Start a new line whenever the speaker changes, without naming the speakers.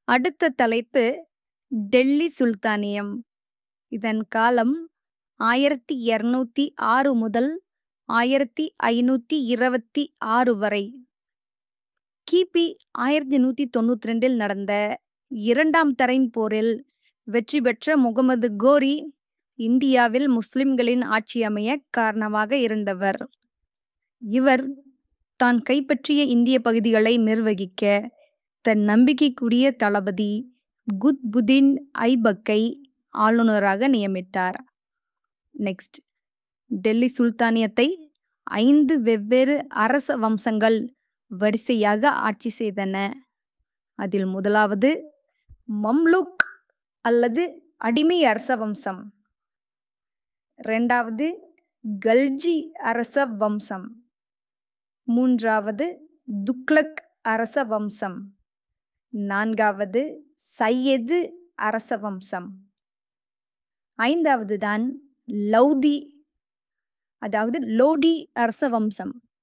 அடுத்த தலைப்பு டெல்லி சுல்தானியம் இதன் காலம் ஆயிரத்தி இருநூத்தி ஆறு முதல் ஆயிரத்தி ஐநூத்தி இருபத்தி ஆறு வரை கிபி ஆயிரத்தி நூத்தி தொண்ணூத்தி ரெண்டில் நடந்த இரண்டாம் தரைன் போரில் வெற்றி பெற்ற முகமது கோரி இந்தியாவில் முஸ்லிம்களின் ஆட்சி அமைய காரணமாக இருந்தவர் இவர் தான் கைப்பற்றிய இந்திய பகுதிகளை நிர்வகிக்க தன் நம்பிக்கைக்குரிய தளபதி குத்புதீன் ஐபக்கை ஆளுநராக நியமித்தார் நெக்ஸ்ட் டெல்லி சுல்தானியத்தை ஐந்து வெவ்வேறு அரச வம்சங்கள் வரிசையாக ஆட்சி செய்தன அதில் முதலாவது மம்லுக் அல்லது அடிமை அரச வம்சம் இரண்டாவது கல்ஜி அரச வம்சம் மூன்றாவது துக்ளக் அரச வம்சம் நான்காவது சையது அரச வம்சம் ஐந்தாவது தான் லௌதி அதாவது லோடி அரச வம்சம்